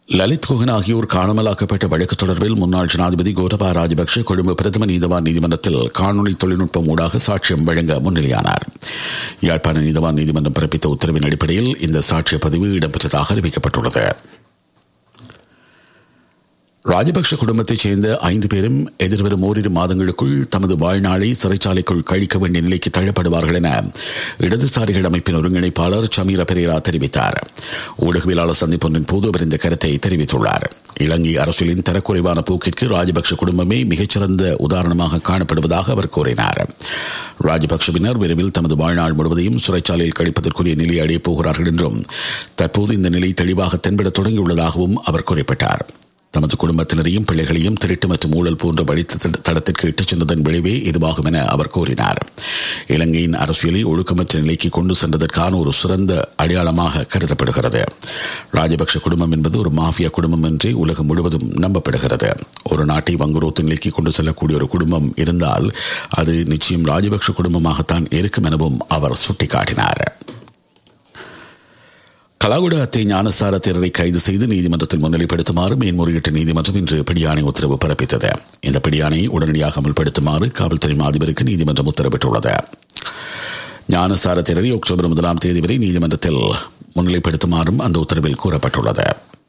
லலித் குகன் ஆகியோர் காணாமலாக்கப்பட்ட வழக்கு தொடர்பில் முன்னாள் ஜனாதிபதி கோட்டபா ராஜபக்ஷ கொழும்பு பிரதம நீதவான் நீதிமன்றத்தில் காணொலி தொழில்நுட்பம் ஊடாக சாட்சியம் வழங்க முன்னிலையானார் யாழ்ப்பாண நீதவான் நீதிமன்றம் பிறப்பித்த உத்தரவின் அடிப்படையில் இந்த சாட்சிய பதிவு இடம்பெற்றதாக அறிவிக்கப்பட்டுள்ளது ராஜபக்ஷ குடும்பத்தைச் சேர்ந்த ஐந்து பேரும் எதிர்வரும் ஓரிரு மாதங்களுக்குள் தமது வாழ்நாளை சிறைச்சாலைக்குள் கழிக்க வேண்டிய நிலைக்கு தள்ளப்படுவார்கள் என இடதுசாரிகள் அமைப்பின் ஒருங்கிணைப்பாளர் சமீர பெரேரா தெரிவித்தார் ஊடகவியலாளர் சந்திப்பொன்றின் போது அவர் இந்த கருத்தை தெரிவித்துள்ளார் இலங்கை அரசியலின் தரக்குறைவான போக்கிற்கு ராஜபக்ஷ குடும்பமே மிகச்சிறந்த உதாரணமாக காணப்படுவதாக அவர் கூறினார் ராஜபக்ஷவினர் விரைவில் தமது வாழ்நாள் முழுவதையும் சிறைச்சாலையில் கழிப்பதற்குரிய நிலை அடையப் போகிறார்கள் என்றும் தற்போது இந்த நிலை தெளிவாக தென்பட தொடங்கியுள்ளதாகவும் அவர் குறிப்பிட்டார் தமது குடும்பத்தினரையும் பிள்ளைகளையும் திருட்டு மற்றும் ஊழல் போன்ற வழி தடத்திற்கு இட்டுச் சென்றதன் விளைவே இதுவாகும் என அவர் கூறினார் இலங்கையின் அரசியலை ஒழுக்கமற்ற நிலைக்கு கொண்டு சென்றதற்கான ஒரு சிறந்த அடையாளமாக கருதப்படுகிறது ராஜபக்ஷ குடும்பம் என்பது ஒரு மாஃபியா குடும்பம் என்றே உலகம் முழுவதும் நம்பப்படுகிறது ஒரு நாட்டை வங்குரோத்து நிலைக்கு கொண்டு செல்லக்கூடிய ஒரு குடும்பம் இருந்தால் அது நிச்சயம் ராஜபக்ஷ குடும்பமாகத்தான் இருக்கும் எனவும் அவர் சுட்டிக்காட்டினார் கலாகுட அத்தை ஞானசார தேரரை கைது செய்து நீதிமன்றத்தில் முன்னிலைப்படுத்துமாறு மேன்முறையீட்டு நீதிமன்றம் இன்று பிடியாணை உத்தரவு பிறப்பித்தது இந்த பிடியாணை உடனடியாக அமல்படுத்துமாறு காவல்துறை அதிபருக்கு நீதிமன்றம் உத்தரவிட்டுள்ளது ஞானசார தேரரை அக்டோபர் முதலாம் தேதி வரை நீதிமன்றத்தில் முன்னிலைப்படுத்துமாறும் அந்த உத்தரவில் கூறப்பட்டுள்ளது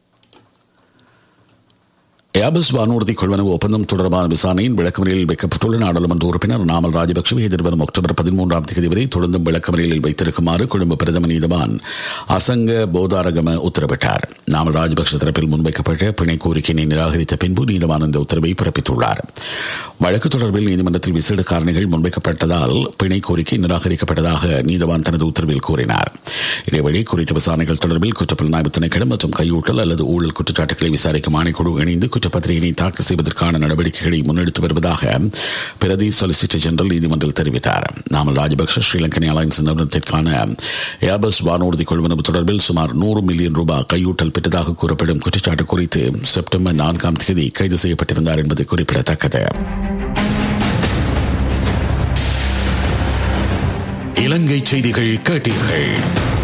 ஏபஸ் வானூர்தி கொள்வனவு ஒப்பந்தம் தொடர்பான விசாரணையின் விளக்கமறியலில் வைக்கப்பட்டுள்ள நாடாளுமன்ற உறுப்பினர் நாமல் ராஜபக்சே எதிர்வரும் அக்டோபர் பதிமூன்றாம் தேதி வரை தொடர்ந்தும் விளக்கமறியலில் வைத்திருக்குமாறு கொழும்பு பிரதம நீதவான் அசங்க போதாரகம உத்தரவிட்டார் நாமல் ராஜபக்ச தரப்பில் முன்வைக்கப்பட்ட பிணை கோரிக்கையினை நிராகரித்த பின்பு நீதவான் இந்த உத்தரவை பிறப்பித்துள்ளார் வழக்கு தொடர்பில் நீதிமன்றத்தில் விசேட காரணிகள் முன்வைக்கப்பட்டதால் பிணை கோரிக்கை நிராகரிக்கப்பட்டதாக நீதவான் தனது உத்தரவில் கூறினார் இதேவழி குறித்த விசாரணைகள் தொடர்பில் குற்றப்புலனாய்வு திணைக்களம் மற்றும் கையூட்டல் அல்லது ஊழல் குற்றச்சாட்டுகளை விசாரிக்கும் ஆணைக்குழு இணைந்து குற்றப்பத்திரிகையை தாக்கல் செய்வதற்கான நடவடிக்கைகளை முன்னெடுத்து வருவதாக பிரதி சொலிசிட்டர் ஜெனரல் நீதிமன்றில் தெரிவித்தார் நாமல் ராஜபக்ஷ ஸ்ரீலங்கன் ஏர்லைன்ஸ் நிறுவனத்திற்கான ஏபஸ் வானூர்தி கொள்வனவு தொடர்பில் சுமார் நூறு மில்லியன் ரூபாய் கையூட்டல் பெற்றதாக கூறப்படும் குற்றச்சாட்டு குறித்து செப்டம்பர் நான்காம் தேதி கைது செய்யப்பட்டிருந்தார் என்பது குறிப்பிடத்தக்கது இலங்கை செய்திகள் கேட்டீர்கள்